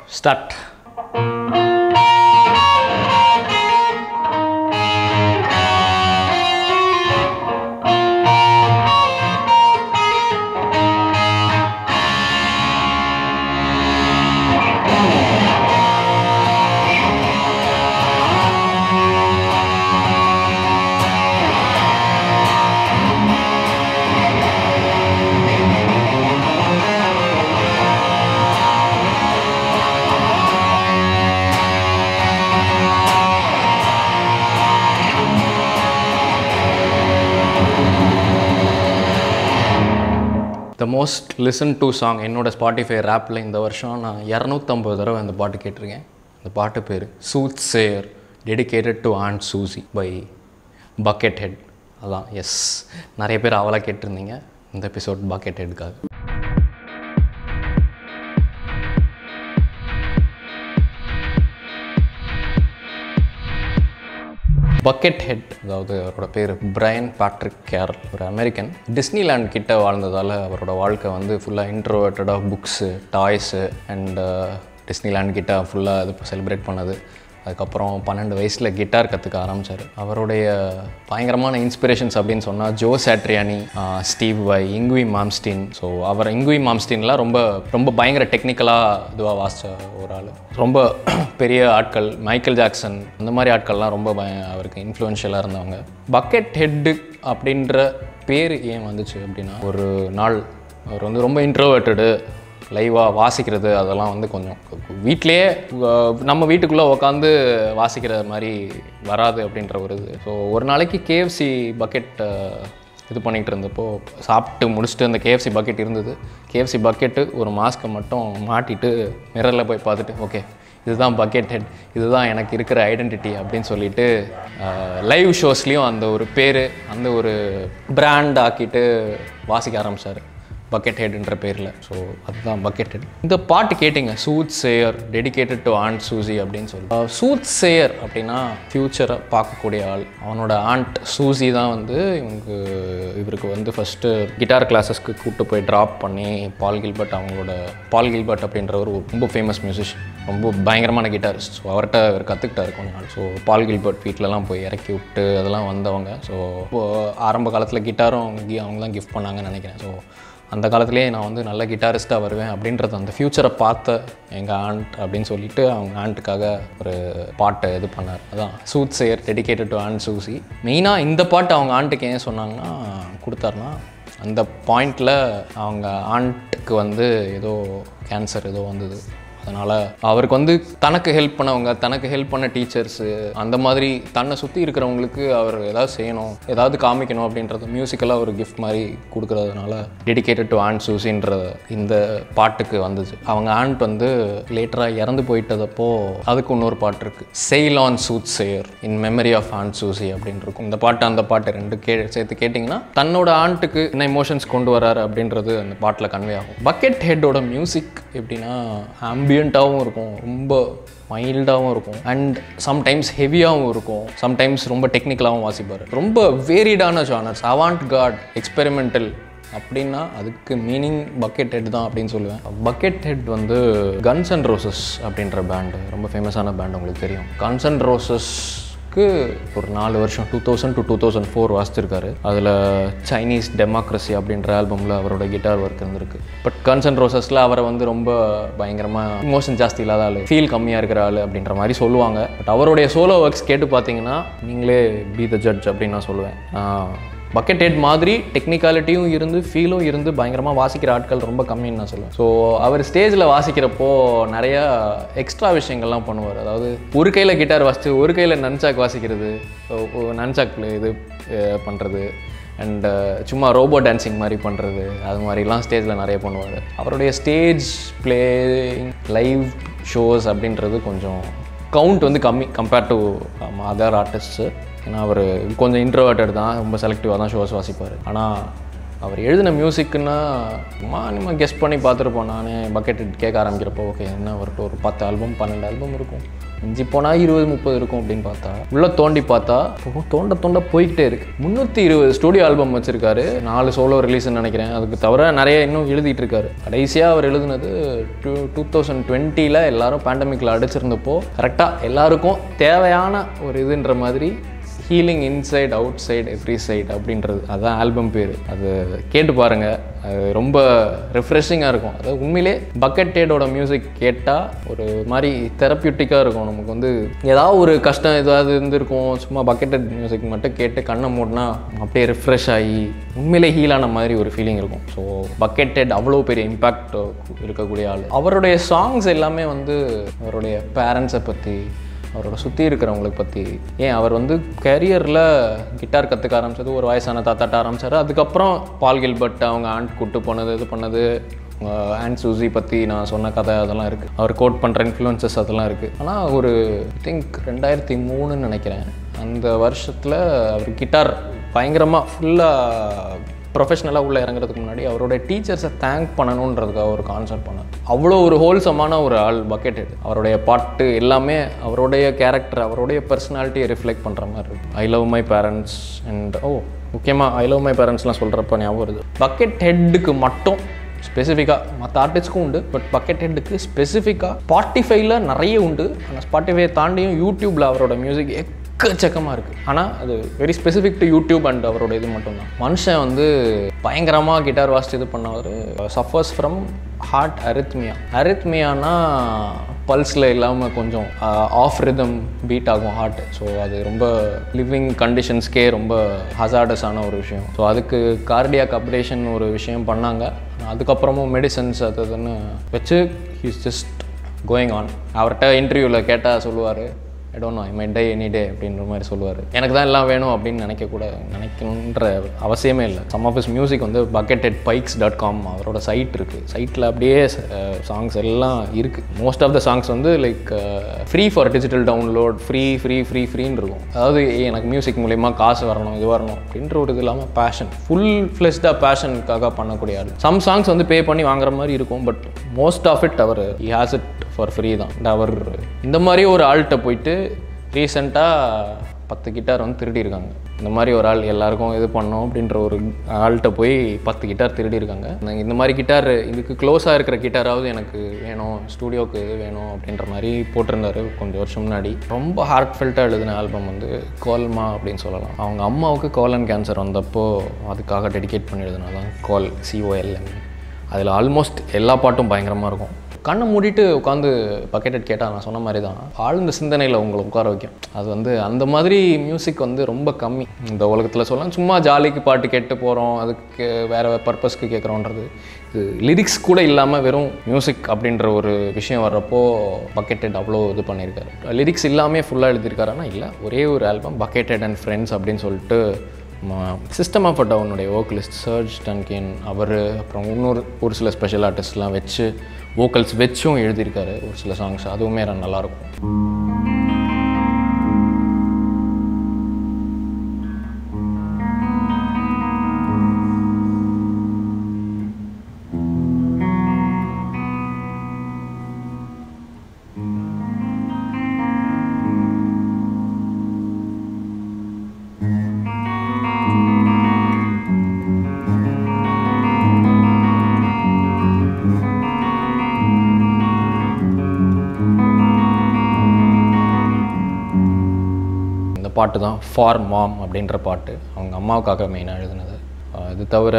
start the most listen to song என்னோட Spotify ரேப்பில் இந்த வருஷம் நான் இரநூத்தம்பது தடவை இந்த பாட்டு கேட்டிருக்கேன் இந்த பாட்டு பேர் soothsayer dedicated to aunt Suzie by Buckethead அதான் எஸ் நிறைய பேர் அவளாக கேட்டிருந்தீங்க இந்த எபிசோட் பக்கெட் ஹெட்காக பக்கெட் ஹெட் அதாவது அவரோட பேர் பிரையன் பேட்ரிக் கேரல் ஒரு அமெரிக்கன் டிஸ்னிலேண்ட் கிட்ட வாழ்ந்ததால் அவரோட வாழ்க்கை வந்து ஃபுல்லாக இன்ட்ரோவேட்டடாக புக்ஸு டாய்ஸு அண்ட் டிஸ்னிலேண்ட் கிட்ட ஃபுல்லாக இது செலிப்ரேட் பண்ணது அதுக்கப்புறம் பன்னெண்டு வயசில் கிட்டார் கற்றுக்க ஆரம்பித்தார் அவருடைய பயங்கரமான இன்ஸ்பிரேஷன்ஸ் அப்படின்னு சொன்னால் Joe Satriani Steve Vai Yngwie Malmsteen so அவர் இங்குவி மாம்ஸ்டீன்லாம் ரொம்ப ரொம்ப பயங்கர டெக்னிக்கலாக இதுவாக வாசித்த ஒரு ஆள் ரொம்ப பெரிய ஆட்கள் மைக்கேல் ஜாக்சன் அந்த மாதிரி ஆட்கள்லாம் ரொம்ப பய அவருக்கு இன்ஃப்ளூயன்ஷியலாக இருந்தவங்க பக்கெட் ஹெட்டு அப்படின்ற பேர் ஏன் வந்துச்சு அப்படின்னா ஒரு நாள் அவர் வந்து ரொம்ப இன்ட்ரோவேட்டடு லைவாக வாசிக்கிறது அதெல்லாம் வந்து கொஞ்சம் வீட்டிலேயே நம்ம வீட்டுக்குள்ளே உட்காந்து வாசிக்கிற மாதிரி வராது அப்படின்ற ஒரு இது ஸோ ஒரு நாளைக்கு கேஎஃப்சி பக்கெட் இது பண்ணிகிட்டு இருந்தப்போ சாப்பிட்டு முடிச்சுட்டு அந்த கேஎஃப்சி பக்கெட் இருந்தது கேஎஃப்சி பக்கெட்டு ஒரு மாஸ்க்கை மட்டும் மாட்டிட்டு மிரரில் போய் பார்த்துட்டு ஓகே இதுதான் பக்கெட் ஹெட் இதுதான் எனக்கு இருக்கிற ஐடென்டிட்டி அப்படின்னு சொல்லிட்டு லைவ் ஷோஸ்லேயும் அந்த ஒரு பேர் அந்த ஒரு பிராண்ட் ஆக்கிட்டு வாசிக்க ஆரம்பித்தார் பக்கெட் ஹெட்ன்ற பேரில் ஸோ அதுதான் பக்கெட் ஹெட் இந்த பாட்டு கேட்டிங்க soothsayer dedicated to aunt Suzie அப்படின்னு சொல்லி சூத் சேயர் அப்படின்னா ஃப்யூச்சரை பார்க்கக்கூடிய ஆள் அவனோட ஆண்ட் சூசி தான் வந்து இவனுக்கு இவருக்கு வந்து ஃபஸ்ட்டு கிட்டார் கிளாஸஸ்க்கு கூப்பிட்டு போய் ட்ராப் பண்ணி பால் கில்பர்ட் அவங்களோட பால் கில்பர்ட் அப்படின்றவர் ஒரு ரொம்ப ஃபேமஸ் மியூசிஷியன் ரொம்ப பயங்கரமான கிட்டாரிஸ்ட் ஸோ அவர்கிட்ட அவர் கற்றுக்கிட்டாரு கொஞ்ச நாள் ஸோ பால் கில்பர்ட் வீட்டிலலாம் போய் இறக்கி விட்டு அதெல்லாம் வந்தவங்க ஸோ ஆரம்ப காலத்தில் கிட்டாரும் அவங்க அவங்க தான் கிஃப்ட் பண்ணாங்கன்னு நினைக்கிறேன் ஸோ அந்த காலத்துலேயே நான் வந்து நல்ல கிட்டாரிஸ்ட்டாக வருவேன் அப்படின்றது அந்த ஃப்யூச்சரை பார்த்த எங்கள் ஆண்ட் அப்படின்னு சொல்லிட்டு அவங்க ஆண்ட்டுக்காக ஒரு பாட்டை இது பண்ணார் அதான் soothsayer dedicated to aunt Suzie மெயினாக இந்த பாட்டு அவங்க ஆண்ட்டுக்கு ஏன் சொன்னாங்கன்னா கொடுத்தாருன்னா அந்த பாயிண்டில் அவங்க ஆண்ட்டுக்கு வந்து ஏதோ கேன்சர் ஏதோ வந்தது அதனால் அவருக்கு வந்து தனக்கு ஹெல்ப் பண்ணவங்க தனக்கு ஹெல்ப் பண்ண டீச்சர்ஸு அந்த மாதிரி தன்னை சுற்றி இருக்கிறவங்களுக்கு அவர் ஏதாவது செய்யணும் ஏதாவது காமிக்கணும் அப்படின்றது மியூசிக்கலாக ஒரு கிஃப்ட் மாதிரி கொடுக்குறதுனால டெடிகேட்டட் டு ஆண்ட் சூசின்ற இந்த பாட்டுக்கு வந்துச்சு அவங்க ஆண்ட் வந்து லேட்டராக இறந்து போயிட்டதப்போ அதுக்கு இன்னொரு பாட்டு இருக்குது sail on soothsayer in memory of aunt Suzie அப்படின்னு இருக்கும் இந்த பாட்டு அந்த பாட்டு ரெண்டு கே சேர்த்து கேட்டிங்கன்னா தன்னோட ஆண்ட்டுக்கு என்ன இமோஷன்ஸ் கொண்டு வராரு அப்படின்றது அந்த பாட்டில் கன்வே ஆகும் பக்கெட் ஹெட்டோட மியூசிக் எப்படின்னா ஆம்பியண்ட்டாகவும் இருக்கும் ரொம்ப மைல்டாகவும் இருக்கும் அண்ட் சம்டைம்ஸ் ஹெவியாகவும் இருக்கும் சம்டைம்ஸ் ரொம்ப டெக்னிக்கலாகவும் வாசிப்பார் ரொம்ப வேரிடான ஜானர்ஸ் அவாண்ட் காட் எக்ஸ்பெரிமெண்டல் அப்படின்னா அதுக்கு மீனிங் பக்கெட் ஹெட் தான் அப்படின்னு சொல்லுவேன் பக்கெட் ஹெட் வந்து கன்ஸ் அண்ட் ரோசஸ் அப்படின்ற பேண்டு ரொம்ப ஃபேமஸான பேண்ட் உங்களுக்கு தெரியும் கன்ஸ் அண்ட் ரோசஸ் ஒரு நாலு வருஷம் two thousand to two thousand four வாசிச்சிருக்காரு அதில் சைனீஸ் டெமோக்ரஸி அப்படின்ற ஆல்பமில் அவரோட கிட்டார் ஒர்க் இருந்திருக்கு பட் கன்ஸ் அண்ட் ரோசஸில் அவரை வந்து ரொம்ப பயங்கரமாக இமோஷன் ஜாஸ்தி இல்லாத ஆள் ஃபீல் கம்மியாக இருக்கிற ஆள் அப்படின்ற மாதிரி சொல்லுவாங்க பட் அவருடைய சோலோ ஒர்க்ஸ் கேட்டு பார்த்தீங்கன்னா நீங்களே பி த ஜட்ஜ் அப்படின்னு நான் சொல்லுவேன் பக்கெட் ஹெட் மாதிரி டெக்னிக்காலிட்டியும் இருந்து ஃபீலும் இருந்து பயங்கரமாக வாசிக்கிற ஆட்கள் ரொம்ப கம்மின்னு நான் சொல்லுவேன் ஸோ அவர் ஸ்டேஜில் வாசிக்கிறப்போ நிறையா எக்ஸ்ட்ரா விஷயங்கள்லாம் பண்ணுவார் அதாவது ஒரு கையில் கிட்டார் வாசித்து ஒரு கையில் நன்சாக் வாசிக்கிறது நன்சாக்கில் இது பண்ணுறது அண்ட் சும்மா ரோபோ டான்சிங் மாதிரி பண்ணுறது அது மாதிரிலாம் ஸ்டேஜில் நிறைய பண்ணுவார் அவருடைய ஸ்டேஜ் பிளேயிங் லைவ் ஷோஸ் அப்படின்றது கொஞ்சம் கவுண்ட் வந்து கம்மி கம்பேர்ட் டு அதர் ஆர்டிஸ்ட்டு ஏன்னா அவர் கொஞ்சம் இன்ட்ரோவேட்டட் தான் ரொம்ப செலக்டிவாக தான் ஷோஸ் வாசிப்பார் ஆனால் அவர் எழுதின மியூசிக்னா சும்மா நம்ம கெஸ் பண்ணி பார்த்துருப்போம் நானே பக்கெட் கேட்க ஆரம்பிக்கிறப்போ ஓகே என்ன வரட்டும் ஒரு பத்து ஆல்பம் பன்னெண்டு ஆல்பம் இருக்கும் மிஞ்சி போனால் இருபது முப்பது இருக்கும் அப்படின்னு பார்த்தா உள்ளே தோண்டி பார்த்தா இப்போ தோண்ட தோண்ட போய்கிட்டே இருக்கு முந்நூற்றி இருபது ஸ்டூடியோ ஆல்பம் வச்சிருக்காரு நாலு சோலோ ரிலீஸ்னு நினைக்கிறேன் அதுக்கு தவிர நிறைய இன்னும் எழுதிட்டு இருக்காரு கடைசியாக அவர் எழுதுனது டூ டூ தௌசண்ட் டுவெண்ட்டியில் எல்லாரும் பேண்டமிக்கில் அடிச்சிருந்தப்போ கரெக்டாக எல்லாருக்கும் தேவையான ஒரு இதுன்ற மாதிரி healing inside out side every side அப்படின்றது அதுதான் ஆல்பம் பேர் அது கேட்டு பாருங்கள் அது ரொம்ப ரெஃப்ரெஷிங்காக இருக்கும் அது உண்மையிலே பக்கெட் டேடோட மியூசிக் கேட்டால் ஒரு மாதிரி தெரப்பியூட்டிக்காக இருக்கும் நமக்கு வந்து ஏதாவது ஒரு கஷ்டம் ஏதாவது இருந்திருக்கும் சும்மா பக்கெட்டட் மியூசிக் மட்டும் கேட்டு கண்ணை மூடினா அப்படியே ரிஃப்ரெஷ் ஆகி உண்மையிலே ஹீலான மாதிரி ஒரு ஃபீலிங் இருக்கும் ஸோ பக்கெட்டட் அவ்வளோ பெரிய இம்பேக்ட் இருக்கக்கூடிய ஆள் அவருடைய சாங்ஸ் எல்லாமே வந்து அவருடைய பேரண்ட்ஸை பற்றி அவரோட சுற்றி இருக்கிறவங்களுக்கு பற்றி ஏன் அவர் வந்து கேரியரில் கிட்டார் கற்றுக்க ஆரம்பிச்சது ஒரு வயசான தாத்தாட்ட ஆரம்பிச்சார் அதுக்கப்புறம் பால் கில்பர்ட் அவங்க ஆண்ட் கூட்டு போனது இது பண்ணது ஆண்ட் சூசி பற்றி நான் சொன்ன கதை அதெல்லாம் இருக்குது அவர் கோட் பண்ணுற இன்ஃப்ளூயன்சஸ் அதெல்லாம் இருக்குது ஆனால் ஒரு திங்க் ரெண்டாயிரத்தி மூணுன்னு நினைக்கிறேன் அந்த வருஷத்தில் அவர் கிட்டார் பயங்கரமாக ஃபுல்லாக ப்ரொஃபஷ்னலாக உள்ளே இறங்குறதுக்கு முன்னாடி அவருடைய டீச்சர்ஸை தேங்க் பண்ணணுன்றதுக்காக ஒரு கான்செப்ட் பண்ணார் அவ்வளோ ஒரு ஹோல்சமான ஒரு ஆள் பக்கெட் ஹெட் அவருடைய பாட்டு எல்லாமே அவருடைய கேரக்டர் அவருடைய பர்சனாலிட்டியை ரிஃப்ளெக்ட் பண்ணுற மாதிரி இருக்கு I love my parents and oh முக்கியமாக ஐ லவ் மை பேரண்ட்ஸ்லாம் சொல்கிறப்ப ஞாபகம் வருது பக்கெட் ஹெட்டுக்கு மட்டும் ஸ்பெசிஃபிக்காக மற்ற ஆர்டிஸ்ட்க்கும் உண்டு பட் பக்கெட் ஹெட்டுக்கு ஸ்பெசிஃபிக்காக ஸ்பாட்டிஃபைல நிறைய உண்டு ஆனால் ஸ்பாட்டிஃபை தாண்டியும் யூடியூப்பில் அவரோட மியூசிக் எக்கச்சக்கமாக இருக்குது ஆனால் அது very specific to YouTube and அவரோட இது மட்டும்தான் மனுஷன் வந்து பயங்கரமாக கிட்டார் வாசிச்சு இது பண்ணவர் சஃபர்ஸ் ஃப்ரம் ஹார்ட் அரித்மியா அரித்மியானா பல்ஸில் இல்லாமல் கொஞ்சம் ஆஃப் ரிதம் பீட் ஆகும் ஹார்ட் ஸோ அது ரொம்ப லிவிங் கண்டிஷன்ஸ்க்கே ரொம்ப ஹசார்டஸான ஒரு விஷயம் ஸோ அதுக்கு கார்டியாக் அப்டேஷன் ஒரு விஷயம் பண்ணாங்க அதுக்கப்புறமும் மெடிசன்ஸ் அது இதுன்னு வச்சு ஹீஸ் ஜஸ்ட் கோயிங் ஆன் அவர்கிட்ட இன்டர்வியூவில் கேட்டால் சொல்லுவார் I don't know I my day any day அப்படின்ற மாதிரி சொல்லுவார் எனக்கு தான் எல்லாம் வேணும் அப்படின்னு நினைக்கக்கூடாது நினைக்கணுன்ற அவசியமே இல்லை சம் ஆஃப் இஸ் மியூசிக் வந்து Buckethead pikes dot com அவரோட சைட் இருக்குது சைட்டில் அப்படியே சாங்ஸ் எல்லாம் இருக்குது மோஸ்ட் ஆஃப் த சாங்ஸ் வந்து like free for digital download free free free ஃப்ரீன்னு இருக்கும் அதாவது ஏய், எனக்கு மியூசிக் மூலிமா காசு வரணும் இது வரணும் அப்படின்ற ஒரு இது இல்லாமல் பேஷன் ஃபுல் ஃப்ளெஷ்டாக பேஷனுக்காக பண்ணக்கூடிய ஆள் சம் சாங்ஸ் வந்து பே பண்ணி வாங்குற மாதிரி இருக்கும் பட் மோஸ்ட் ஆஃப் இட் அவர் he has it for free தான் And அவர் இந்த மாதிரி ஒரு ஆள்கிட்ட போயிட்டு ரீசெண்டாக பத்து கிட்டார் வந்து திருடி இருக்காங்க இந்த மாதிரி ஒரு ஆள் எல்லாருக்கும் இது பண்ணோம் அப்படின்ற ஒரு ஆள்கிட்ட போய் பத்து கிட்டார் திருடி இருக்காங்க நான் இந்த மாதிரி கிட்டார் இதுக்கு க்ளோஸாக இருக்கிற கிட்டாராவது எனக்கு வேணும் ஸ்டூடியோக்கு இது வேணும் அப்படின்ற மாதிரி போட்டிருந்தாரு கொஞ்சம் வருஷம் முன்னாடி ரொம்ப ஹார்ட் ஃபெல்ட்டாக எழுதின ஆல்பம் வந்து கோல்மா அப்படின்னு சொல்லலாம் அவங்க அம்மாவுக்கு கோலன் கேன்சர் வந்தப்போ அதுக்காக டெடிகேட் பண்ணி எழுதினதான் கோல் சிஓஎல்எம் அதில் ஆல்மோஸ்ட் எல்லா பாட்டும் பயங்கரமாக இருக்கும் கண்ணை மூடிட்டு உட்காந்து பக்கெட்டட் கேட்டால் நான் சொன்ன மாதிரி தான் ஆழ்ந்த சிந்தனையில் உங்களை உட்கார வைக்கும் அது வந்து அந்த மாதிரி மியூசிக் வந்து ரொம்ப கம்மி இந்த உலகத்தில் சொல்லலாம் சும்மா ஜாலிக்கு பாட்டு கேட்டு போகிறோம் அதுக்கு வேறு பர்பஸ்க்கு கேட்குறோன்றது இது லிரிக்ஸ் கூட இல்லாமல் வெறும் மியூசிக் அப்படின்ற ஒரு விஷயம் வர்றப்போ பக்கெட்டட் அவ்வளோ இது பண்ணியிருக்காரு லிரிக்ஸ் இல்லாமே ஃபுல்லாக எழுதியிருக்காரு ஆனால் இல்லை ஒரே ஒரு ஆல்பம் பக்கெட்டட் அண்ட் ஃப்ரெண்ட்ஸ் அப்படின்னு சொல்லிட்டு சிஸ்டம் ஆஃப் டவுனுடைய வோக்கலிஸ்ட் சர்ஜ் டன்கின் அவர் அப்புறம் இன்னொரு ஒரு சில ஸ்பெஷல் ஆர்டிஸ்ட்லாம் வச்சு வோக்கல்ஸ் வச்சும் எழுதியிருக்காரு ஒரு சில சாங்ஸ் அதுவுமே நல்லாயிருக்கும் இந்த பாட்டு தான் ஃபார் மாம் அப்படின்ற பாட்டு அவங்க அம்மாவுக்காக மெயினாக எழுதினது அஹ் இது தவிர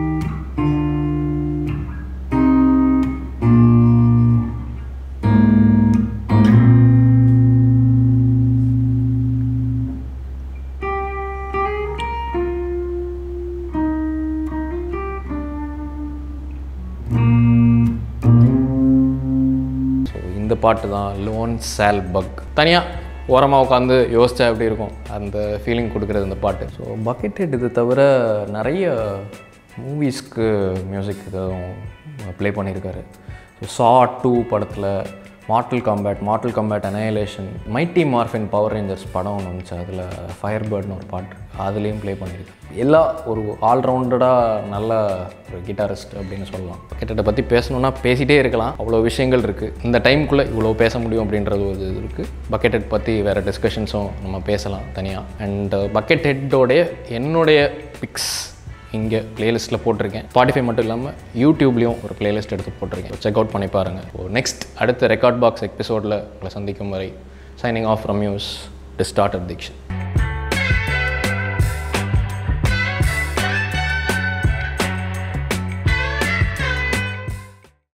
ஸோ இந்த பாட்டு தான் லோன் சேல் பக் தனியாக ஓரமாக உட்காந்து யோசிச்சா எப்படி இருக்கும் அந்த ஃபீலிங் கொடுக்குறது இந்த பாட்டு ஸோ பக்கெட் ஹெட் இது தவிர நிறைய மூவிஸ்க்கு மியூசிக் இதுவும் ப்ளே பண்ணியிருக்காரு ஸோ சா டூ படத்தில் Mortal Kombat Mortal Kombat Annihilation Mighty Morphin Power Rangers படம் ஒன்று வந்துச்சு அதில் ஃபயர் பேர்ட்னு ஒரு பாட்டு அதுலேயும் ப்ளே பண்ணியிருக்கேன் எல்லா ஒரு ஆல்ரவுண்டடாக நல்ல ஒரு கிட்டாரிஸ்ட் அப்படின்னு சொல்லலாம் கிட்டத்தை பற்றி பேசணுன்னா பேசிகிட்டே இருக்கலாம் அவ்வளோ விஷயங்கள் இருக்குது இந்த டைமுக்குள்ளே இவ்வளோ பேச முடியும் அப்படின்றது ஒரு இது இருக்குது பக்கெட் ஹெட் பற்றி வேறு டிஸ்கஷன்ஸும் நம்ம பேசலாம் தனியாக அண்ட் பக்கெட் ஹெட்டோடைய என்னுடைய பிக்ஸ் இங்கே பிளேலிஸ்ட்டில் போட்டிருக்கேன் ஸ்பாட்டிஃபை மட்டும் இல்லாமல் யூடியூப்லேயும் ஒரு பிளேலிஸ்ட் எடுத்து போட்டிருக்கேன் செக் அவுட் பண்ணி பாருங்கள் நெக்ஸ்ட் அடுத்த ரெக்கார்ட் பாக்ஸ் எபிசோடில் உங்களை சந்திக்கும் வரை signing off from use to start Deekshan